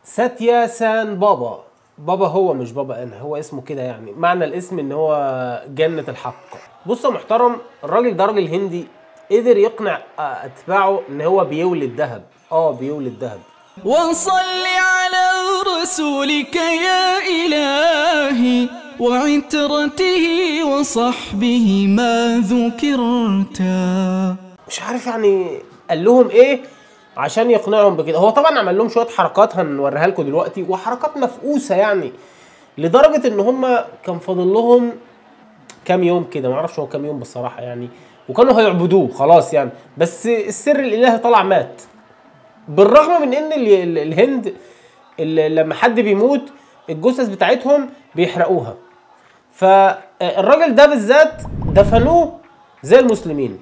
ساتيا سان بابا بابا هو مش بابا انا هو اسمه كده يعني معنى الاسم ان هو جنة الحق بص يا محترم الراجل ده راجل هندي قدر يقنع اتباعه ان هو بيولد ذهب اه بيولد ذهب وصل على رسولك يا إلهي وعترته وصحبه ما ذكرتا مش عارف يعني قال لهم ايه عشان يقنعهم بكده هو طبعا عمل لهم شويه حركات هنوريها لكم دلوقتي وحركات مفقوسه يعني لدرجه ان هم كان فاضل لهم كام يوم كده ما اعرفش هو كام يوم بصراحه يعني وكانوا هيعبدوه خلاص يعني بس السر الالهي طلع مات بالرغم من ان ال- ال- الهند ال- لما حد بيموت الجثث بتاعتهم بيحرقوها فالراجل ده بالذات دفنوه زي المسلمين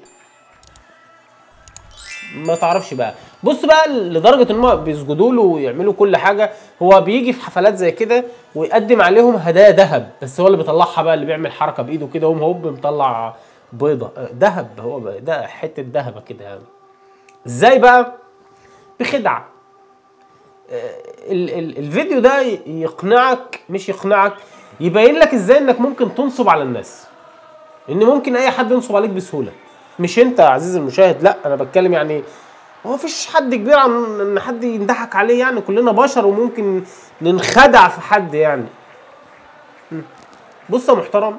ما تعرفش بقى بص بقى لدرجه ان هم بيسجدوا له ويعملوا كل حاجه هو بيجي في حفلات زي كده ويقدم عليهم هدايا ذهب بس هو اللي بيطلعها بقى اللي بيعمل حركه بايده كده وهم هوب مطلع بيضه آه، ذهب هو بقى ده حته ذهبه كده يعني ازاي بقى بخدعه آه، ال ال الفيديو ده ي- يقنعك مش يقنعك يبين لك ازاي انك ممكن تنصب على الناس ان ممكن اي حد ينصب عليك بسهوله مش انت يا عزيزي المشاهد لا انا بتكلم يعني هو مفيش حد كبير عن ان حد ينضحك عليه يعني كلنا بشر وممكن ننخدع في حد يعني م. بص يا محترم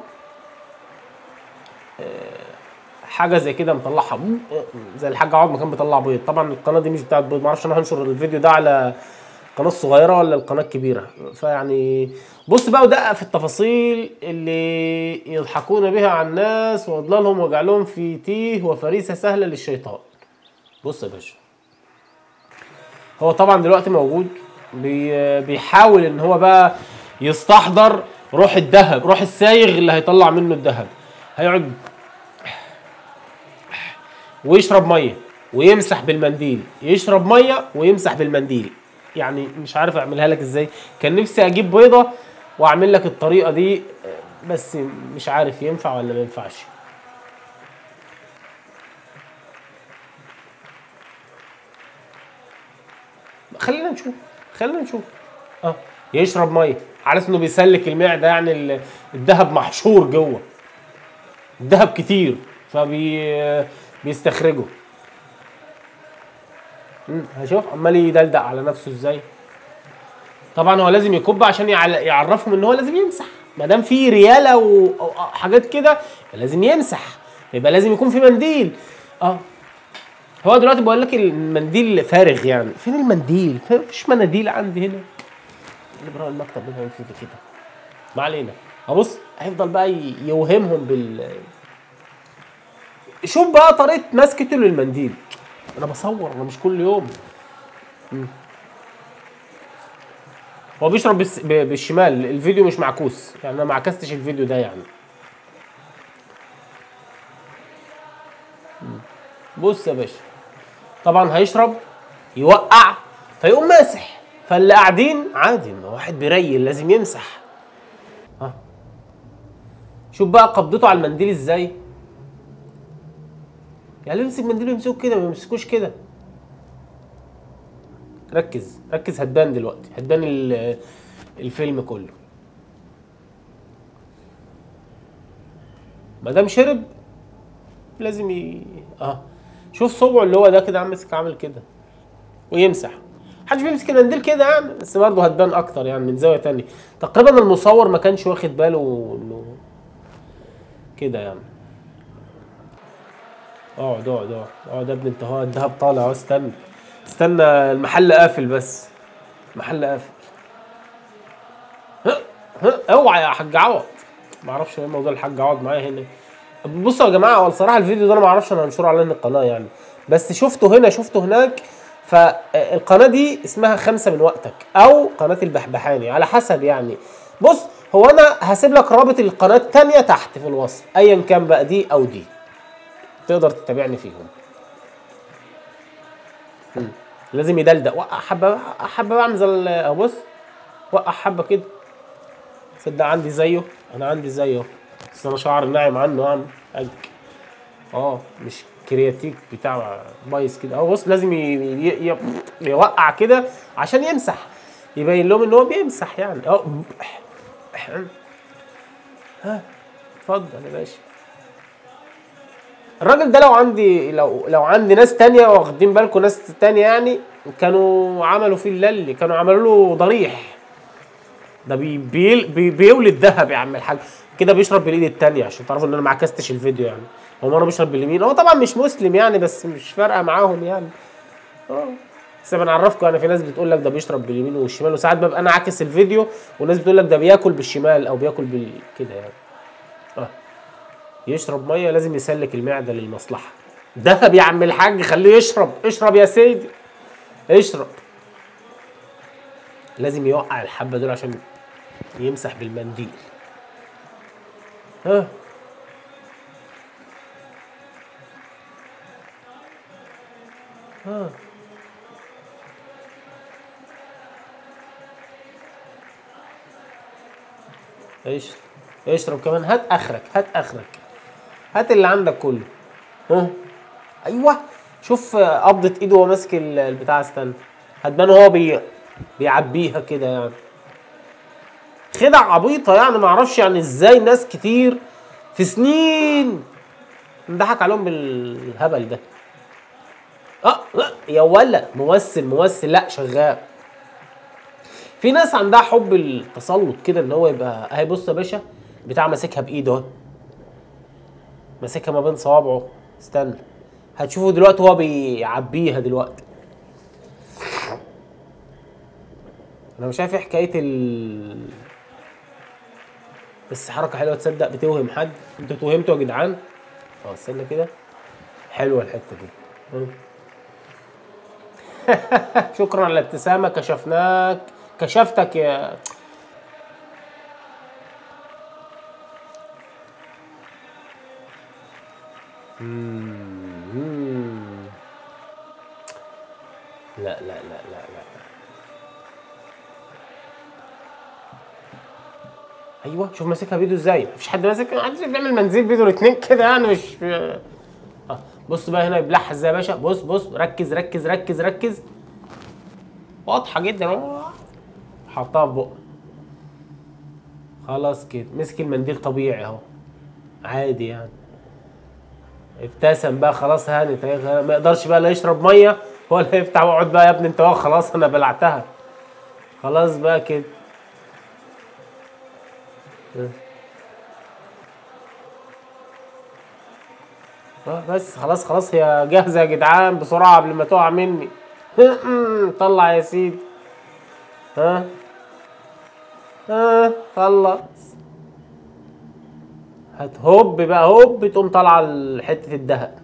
آه، حاجه زي كده مطلعها م- زي الحاج عوض ما كان بيطلع بيض طبعا القناه دي مش بتاعت بيض معرفش انا هنشر الفيديو ده على القناه الصغيره ولا القناه الكبيره فيعني بص بقى ودقق في التفاصيل اللي يضحكون بها على الناس واضلالهم وجعلهم في تيه وفريسه سهله للشيطان بص يا باشا هو طبعا دلوقتي موجود بي بيحاول ان هو بقى يستحضر روح الذهب روح السايغ اللي هيطلع منه الذهب هيقعد ويشرب ميه ويمسح بالمنديل يشرب ميه ويمسح بالمنديل يعني مش عارف اعملها لك ازاي كان نفسي اجيب بيضه واعمل لك الطريقه دي بس مش عارف ينفع ولا ما ينفعش خلينا نشوف خلينا نشوف اه يشرب ميه على اساس انه بيسلك المعده يعني ال- الذهب محشور جوه الذهب كتير فبي بيستخرجه مم، هشوف عمال يدلدق على نفسه ازاي طبعا هو لازم يكب عشان يعل- يعرفهم ان هو لازم يمسح ما دام في رياله وحاجات كده لازم يمسح يبقى لازم يكون في منديل اه هو دلوقتي بقول لك المنديل فارغ يعني فين المنديل فين- مفيش مناديل عندي هنا اللي براء المكتب بيعمل فيه كده ما علينا ابص هيفضل بقى ي- يوهمهم بال شوف بقى طريقه مسكته للمنديل انا بصور انا مش كل يوم مم. هو بيشرب بالس- ب- بالشمال الفيديو مش معكوس يعني انا ما عكستش الفيديو ده يعني مم. بص يا باشا طبعا هيشرب يوقع فيقوم ماسح فاللي قاعدين عادي ما واحد بيريل لازم يمسح ها شوف بقى قبضته على المنديل ازاي يعني اللي يمسك منديل يمسكه كده ما يمسكوش كده ركز ركز هتبان دلوقتي هتبان ال- الفيلم كله ما دام شرب لازم ي... اه شوف صبعه اللي هو ده كده عم ماسك عامل كده ويمسح محدش بيمسك المنديل كده يعني بس برضه هتبان اكتر يعني من زاويه تانية تقريبا المصور ما كانش واخد باله انه كده يعني اقعد اقعد اقعد اقعد يا ابني انت هو الدهب طالع اهو استنى استنى المحل قافل بس المحل قافل ها ها اوعى يا حاج عوض ما اعرفش ايه موضوع الحاج عوض معايا هنا بصوا يا جماعه هو الصراحه الفيديو ده انا ما اعرفش انا هنشره على القناه يعني بس شفته هنا شفته هناك فالقناه دي اسمها خمسه من وقتك او قناه البحبحاني على حسب يعني بص هو انا هسيب لك رابط القناه الثانيه تحت في الوصف ايا كان بقى دي او دي تقدر تتابعني فيهم مم. لازم يدلدق وقع حبه حبه بعمل زي ال- اهو بص وقع حبه كده صدق عندي زيه انا عندي زيه بس انا شعري ناعم عنه يعني أج. اه مش كرياتيك بتاع بايظ كده اهو بص لازم ي... ي... ي... يوقع كده عشان يمسح يبين لهم ان هو بيمسح يعني اه ها اتفضل يا باشا الراجل ده لو عندي لو لو عندي ناس تانية واخدين بالكم ناس تانية يعني كانوا عملوا فيه اللي كانوا عملوا له ضريح ده بي بي بي بيولد ذهب يا عم الحاج كده بيشرب بالايد التانية عشان تعرفوا ان انا ما عكستش الفيديو يعني هو مره بيشرب باليمين هو طبعا مش مسلم يعني بس مش فارقه معاهم يعني اه بس بنعرفكم يعني في ناس بتقول لك ده بيشرب باليمين والشمال وساعات ببقى انا عاكس الفيديو وناس بتقول لك ده بياكل بالشمال او بياكل بال كده يعني اه يشرب ميه لازم يسلك المعده للمصلحه دهب يا عم الحاج خليه يشرب اشرب يا سيدي اشرب لازم يوقع الحبه دول عشان يمسح بالمنديل ها ها اشرب اشرب كمان هات اخرك هات اخرك هات اللي عندك كله ها ايوه شوف قبضة ايده وهو ماسك ال- البتاع استنى هتبان هو بي بيعبيها كده يعني خدع عبيطة يعني ما اعرفش يعني ازاي ناس كتير في سنين انضحك عليهم بالهبل ده اه لا، يا ولا ممثل ممثل لا شغال في ناس عندها حب التسلط كده ان هو يبقى اهي بص يا باشا بتاع ماسكها بايده اهو ماسكها ما بين صوابعه استنى هتشوفوا دلوقتي هو بيعبيها دلوقتي انا مش عارف ايه حكايه ال بس حركه حلوه تصدق بتوهم حد انتوا توهمتوا يا جدعان اه استنى كده حلوه الحته دي مم. شكرا على الابتسامه كشفناك كشفتك يا مم. لا لا لا لا لا ايوه شوف ماسكها بايده ازاي مفيش حد ماسك محدش بيعمل منزيل بايده الاتنين كده يعني مش اه بص بقى هنا يبلعها ازاي يا باشا بص بص ركز ركز ركز ركز واضحه جدا اهو حطها في بقه خلاص كده مسك المنديل طبيعي اهو عادي يعني ابتسم بقى خلاص هانت اهي، ما يقدرش بقى لا يشرب ميه ولا يفتح ويقعد بقى يا ابني انت اهو خلاص انا بلعتها خلاص بقى كده اه بس خلاص خلاص هي جاهزه يا جدعان بسرعه قبل ما تقع مني طلع يا سيدي ها ها خلص هتهب بقى هوب تقوم طالعه حته الدهب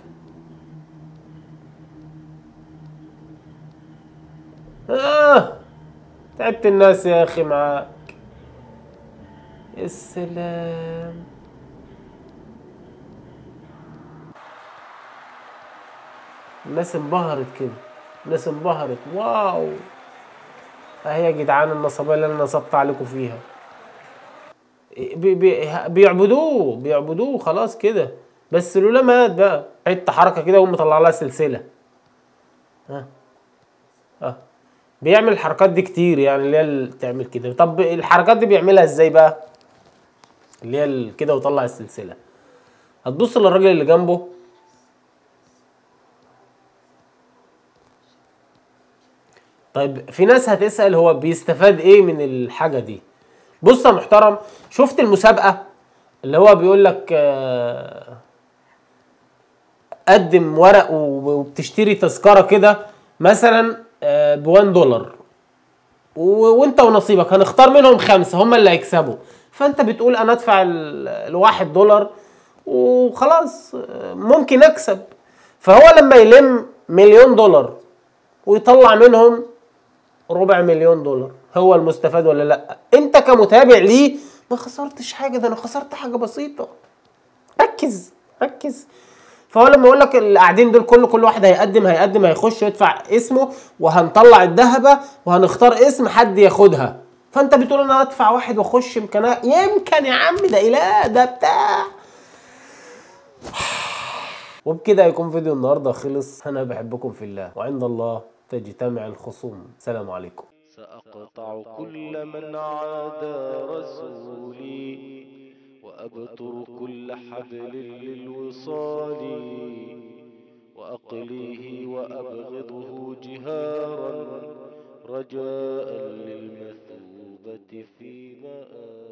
آه تعبت الناس يا اخي معاك يا سلام الناس انبهرت كده الناس انبهرت واو اهي يا جدعان النصبيه اللي انا نصبت عليكم فيها بي بي بيعبدوه بيعبدوه خلاص كده بس لولا مات بقى حته حركه كده وهم مطلع لها سلسله ها ها بيعمل الحركات دي كتير يعني اللي هي اللي تعمل كده طب الحركات دي بيعملها ازاي بقى اللي هي ال- كده وطلع السلسله هتبص للراجل اللي جنبه طيب في ناس هتسأل هو بيستفاد ايه من الحاجة دي بص يا محترم شفت المسابقة اللي هو بيقول لك آه، قدم ورق و- وبتشتري تذكرة كده مثلا ب 1 دولار و- وانت ونصيبك هنختار منهم خمسة هم اللي هيكسبوا فانت بتقول انا ادفع ال- الواحد دولار وخلاص آه، ممكن اكسب فهو لما يلم مليون دولار ويطلع منهم ربع مليون دولار هو المستفاد ولا لا انت كمتابع ليه ما خسرتش حاجه ده انا خسرت حاجه بسيطه ركز ركز فهو لما يقول لك اللي قاعدين دول كل كل واحد هيقدم هيقدم هيخش يدفع اسمه وهنطلع الذهبه وهنختار اسم حد ياخدها فانت بتقول انا هدفع واحد واخش يمكن أ- يمكن يا عم ده اله ده بتاع وبكده يكون فيديو النهارده خلص انا بحبكم في الله وعند الله تجتمع الخصوم سلام عليكم سأقطع كل من عادى رسولي وأبتر كل حبل للوصال وأقليه وأبغضه جهارا رجاء للمثوبة في مآل